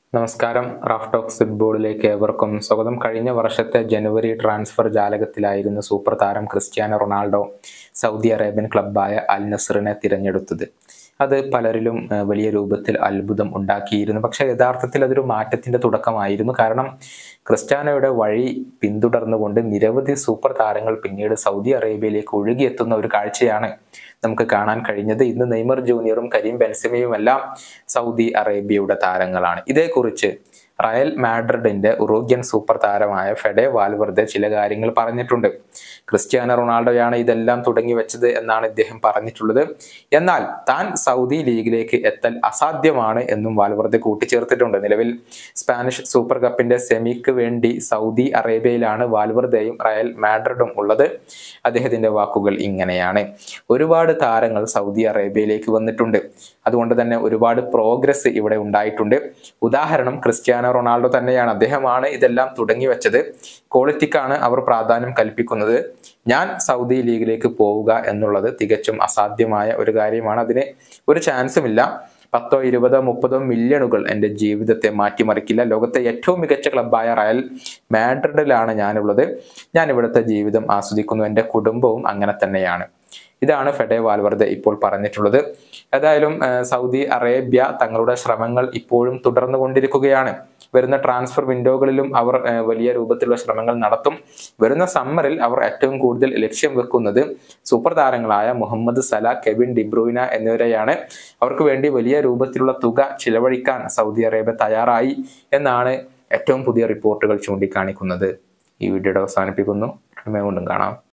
നമസ്കാരം Raf talks ഫുട്ബോളിലേക്ക് ഏവർക്കും സ്വാഗതം കഴിഞ്ഞ വർഷത്തെ ജനുവരി ട്രാൻസ്ഫർ ജാലകത്തിലായിരുന്നു സൂപ്പർ താരം ക്രിസ്ത്യാനോ റൊണാൾഡോ സൗദി അറേബ്യൻ ക്ലബ്ബായ അൽ നസറിനെ തിരഞ്ഞെടുത്തത് അത് പലരിലും ഏഹ്, വലിയ രൂപത്തിൽ അത്ഭുതം ഉണ്ടാക്കിയിരുന്നു പക്ഷേ യഥാർത്ഥത്തിൽ അതൊരു മാറ്റത്തിന്റെ തുടക്കമായിരുന്നു കാരണം ക്രിസ്ത്യാനോയുടെ വഴി പിന്തുടർന്നുകൊണ്ട് നിരവധി സൂപ്പർ താരങ്ങൾ പിന്നീട് സൗദി അറേബ്യയിലേക്ക് ഒഴുകിയെത്തുന്ന ഒരു കാഴ്ചയാണ് നമുക്ക് കാണാൻ കഴിഞ്ഞത് ഇന്ന് നെയ്മർ ജൂനിയറും കരീം ബെൻസമയും എല്ലാം സൗദി അറേബ്യയുടെ താരങ്ങളാണ് ഇതേക്കുറിച്ച് റയൽ മാഡ്രിഡിന്റെ ഉറോഗ്യൻ സൂപ്പർ താരമായ ഫെഡെ വാൽവർദെ ചില കാര്യങ്ങൾ പറഞ്ഞിട്ടുണ്ട് ക്രിസ്ത്യാനോ റൊണാൾഡോയാണ് ഇതെല്ലാം തുടങ്ങി വെച്ചത് എന്നാണ് ഇദ്ദേഹം പറഞ്ഞിട്ടുള്ളത് എന്നാൽ താൻ സൗദി ലീഗിലേക്ക് എത്തൽ അസാധ്യമാണ് എന്നും വാൽവർദെ കൂട്ടിച്ചേർത്തിട്ടുണ്ട് നിലവിൽ സ്പാനിഷ് സൂപ്പർ കപ്പിന്റെ സെമിക്ക് വേണ്ടി സൗദി അറേബ്യയിലാണ് വാൽവർദയും റയൽ മാഡ്രിഡും ഉള്ളത് അദ്ദേഹത്തിന്റെ വാക്കുകൾ ഇങ്ങനെയാണ് ഒരുപാട് താരങ്ങൾ സൗദി അറേബ്യയിലേക്ക് വന്നിട്ടുണ്ട് അതുകൊണ്ട് തന്നെ ഒരുപാട് പ്രോഗ്രസ് ഇവിടെ ഉണ്ടായിട്ടുണ്ട് ഉദാഹരണം ക്രിസ്ത്യാനോ റൊണാൾഡോ തന്നെയാണ് അദ്ദേഹമാണ് ഇതെല്ലാം തുടങ്ങി വെച്ചത് ക്വാളിറ്റിക്കാണ് അവർ പ്രാധാന്യം കൽപ്പിക്കുന്നത് ഞാൻ സൗദി ലീഗിലേക്ക് പോവുക എന്നുള്ളത് തികച്ചും അസാധ്യമായ ഒരു കാര്യമാണ് അതിന് ഒരു ചാൻസും ഇല്ല പത്തോ ഇരുപതോ മുപ്പതോ മില്യണുകൾ എൻ്റെ ജീവിതത്തെ മാറ്റിമറിക്കില്ല ലോകത്തെ ഏറ്റവും മികച്ച ക്ലബ്ബായ റയൽ മാഡ്രിഡിലാണ് ഞാനുള്ളത് ഞാൻ ഇവിടുത്തെ ജീവിതം ആസ്വദിക്കുന്നു എൻ്റെ കുടുംബവും അങ്ങനെ തന്നെയാണ് ഇതാണ് ഫെഡെ വാൽവർദെ ഇപ്പോൾ പറഞ്ഞിട്ടുള്ളത് ഏതായാലും ആ, സൗദി അറേബ്യ തങ്ങളുടെ ശ്രമങ്ങൾ ഇപ്പോഴും തുടർന്നുകൊണ്ടിരിക്കുകയാണ് വരുന്ന ട്രാൻസ്ഫർ വിൻഡോകളിലും അവർ ആ, വലിയ രൂപത്തിലുള്ള ശ്രമങ്ങൾ നടത്തും വരുന്ന സമ്മറിൽ അവർ ഏറ്റവും കൂടുതൽ ലക്ഷ്യം വെക്കുന്നത് സൂപ്പർ താരങ്ങളായ മുഹമ്മദ് സല കെവിൻ ഡിബ്രൂയിന എന്നിവരെയാണ് അവർക്ക് വേണ്ടി വലിയ രൂപത്തിലുള്ള തുക ചിലവഴിക്കാൻ സൗദി അറേബ്യ തയ്യാറായി എന്നാണ് ഏറ്റവും പുതിയ റിപ്പോർട്ടുകൾ ചൂണ്ടിക്കാണിക്കുന്നത് ഈ വീഡിയോയുടെ അവസാനിപ്പിക്കുന്നു കൊണ്ടും കാണാം